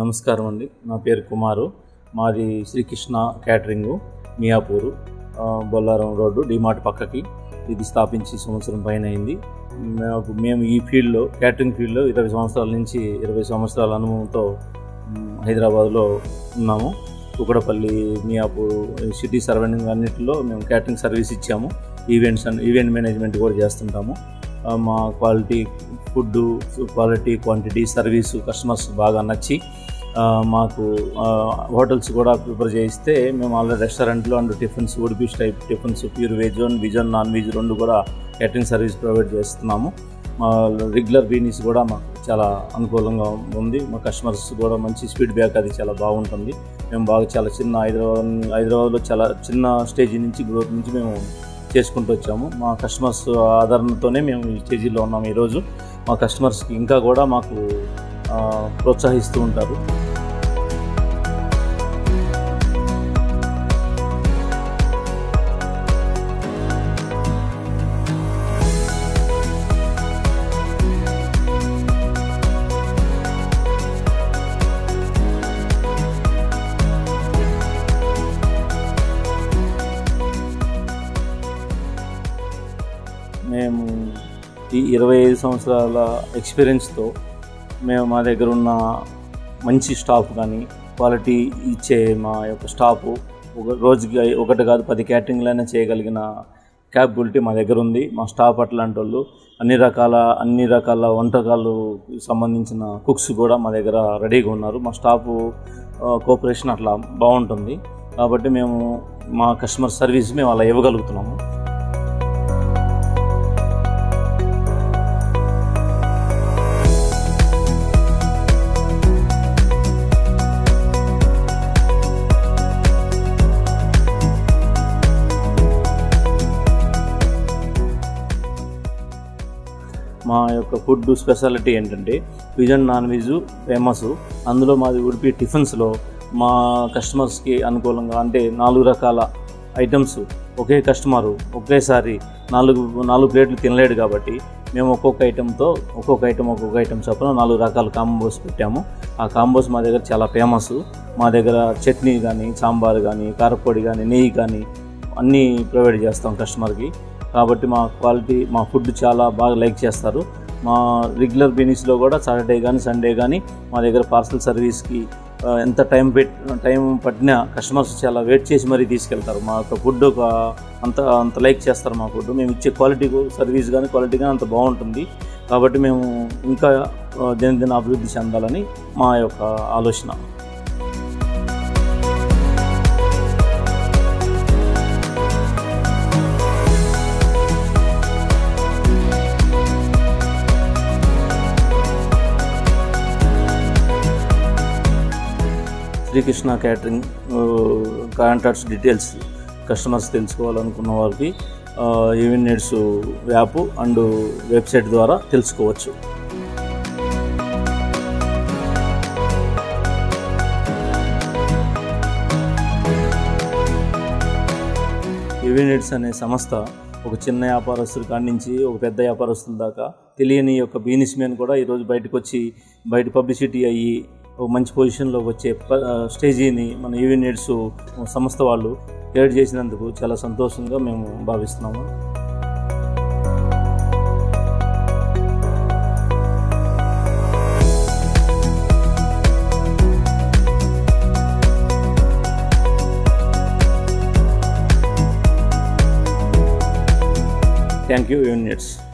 నమస్కారం అండి నా పేరు కుమారు మాది శ్రీకృష్ణ క్యాటరింగు మియాపూరు ఆ, బొల్లారం రోడ్డు డిమార్ట్ పక్కకి ఇది స్థాపించి సంవత్సరం పైన అయింది మేము మేము ఈ ఫీల్డ్లో క్యాటరింగ్ ఫీల్డ్లో ఇరవై సంవత్సరాల నుంచి ఇరవై సంవత్సరాల అనుభవంతో మ్, హైదరాబాద్లో ఉన్నాము కుకడపల్లి మియాపూర్ ఈ సిటీ సరౌండింగ్ అన్నింటిలో మేము క్యాటరింగ్ సర్వీస్ ఇచ్చాము ఈవెంట్స్ అండ్ ఈవెంట్ మేనేజ్మెంట్ కూడా చేస్తుంటాము ఆ, మా quality food quality quantity service customers బాగా నచ్చి ఆ, మాకు ఆ, హోటల్స్ కూడా ప్రిపేర్ చేయిస్తే మేము ఆల్రెడీ రెస్టారెంట్లో and tiffins Udupi type tiffins pure veg veg and non veg రెండు కూడా క్యాటరింగ్ సర్వీస్ ప్రొవైడ్ చేస్తున్నాము మా రెగ్యులర్ బీనీస్ కూడా మాకు చాలా అనుకూలంగా ఉంది మా కస్టమర్స్ కూడా మంచి ఫీడ్బ్యాక్ అది చాలా బాగుంటుంది మేము బాగా చాలా చిన్న హైదరాబాద్ హైదరాబాద్లో చాలా చిన్న స్టేజ్ నుంచి గ్రోత్ నుంచి మేము చేసుకుంటూ వచ్చాము మా కస్టమర్స్ ఆదరణతోనే మేము ఈ స్టేజీలో ఉన్నాము ఈరోజు మా కస్టమర్స్కి ఇంకా కూడా మాకు ఆ, ప్రోత్సహిస్తూ ఉంటారు మేము ఈ ఇరవై ఐదు సంవత్సరాల ఎక్స్పీరియన్స్తో మేము మా దగ్గర ఉన్న మంచి స్టాఫ్ కానీ క్వాలిటీ ఇచ్చే మా యొక్క స్టాఫ్ ఒక రోజుకి ఒకటి కాదు పది క్యాటరింగ్లైనా చేయగలిగిన క్యాపబిలిటీ మా దగ్గర ఉంది మా స్టాఫ్ అట్లాంటి వాళ్ళు అన్ని రకాల అన్ని రకాల వంటకాలు సంబంధించిన కుక్స్ కూడా మా దగ్గర రెడీగా ఉన్నారు మా స్టాఫ్ కోఆపరేషన్ అట్లా బాగుంటుంది కాబట్టి మేము మా కస్టమర్ సర్వీస్ మేము అలా ఇవ్వగలుగుతున్నాము మా యొక్క ఫుడ్ స్పెషాలిటీ ఏంటంటే veg and non veg famous అందులో మాది ఉడిపి టిఫిన్స్లో మా కస్టమర్స్కి అనుకూలంగా అంటే నాలుగు రకాల ఐటమ్స్ ఒకే కస్టమరు ఒకేసారి నాలుగు నాలుగు ప్లేట్లు తినలేడు కాబట్టి మేము ఒక్కొక్క ఐటెంతో ఒక్కొక్క ఐటెం ఒక్కొక్క ఐటెం చొప్పున నాలుగు రకాల కాంబోస్ పెట్టాము ఆ కాంబోస్ మా దగ్గర చాలా ఫేమస్ మా దగ్గర చట్నీ కానీ సాంబార్ కానీ కారపొడి కానీ నెయ్యి కానీ అన్నీ ప్రొవైడ్ చేస్తాం కస్టమర్కి కాబట్టి మా క్వాలిటీ మా ఫుడ్ చాలా బాగా లైక్ చేస్తారు మా రెగ్యులర్ బిజినెస్లో కూడా సాటర్డే కానీ సండే కానీ మా దగ్గర పార్సల్ సర్వీస్కి ఆ, ఎంత టైం పెట్ టైం పట్టినా కస్టమర్స్ చాలా వెయిట్ చేసి మరీ తీసుకెళ్తారు మా యొక్క ఫుడ్ ఒక అంత అంత లైక్ చేస్తారు మా ఫుడ్ మేము ఇచ్చే క్వాలిటీ సర్వీస్ కానీ క్వాలిటీ కానీ అంత బాగుంటుంది కాబట్టి మేము ఇంకా ఆ, దినదిన అభివృద్ధి చెందాలని మా యొక్క ఆలోచన Srikrishna catering contacts details customers తెలుసుకోవాలనుకున్న వారికి even needs app and website ద్వారా తెలుసుకోవచ్చు ఈవెనిట్స్ అనే సంస్థ ఒక చిన్న వ్యాపారస్తుల కాడి నుంచి ఒక పెద్ద వ్యాపారస్తుల దాకా తెలియని యొక్క బిజినెస్ మ్యాన్ కూడా ఈరోజు బయటకు వచ్చి బయట పబ్లిసిటీ అయ్యి ఒక మంచి పొజిషన్లోకి వచ్చే ప- ఆ, స్టేజీని మన ఈవెనిట్స్ సంస్థ వాళ్ళు క్రియేట్ చేసినందుకు చాలా సంతోషంగా మేము భావిస్తున్నాము థ్యాంక్ యూ యూనిట్స్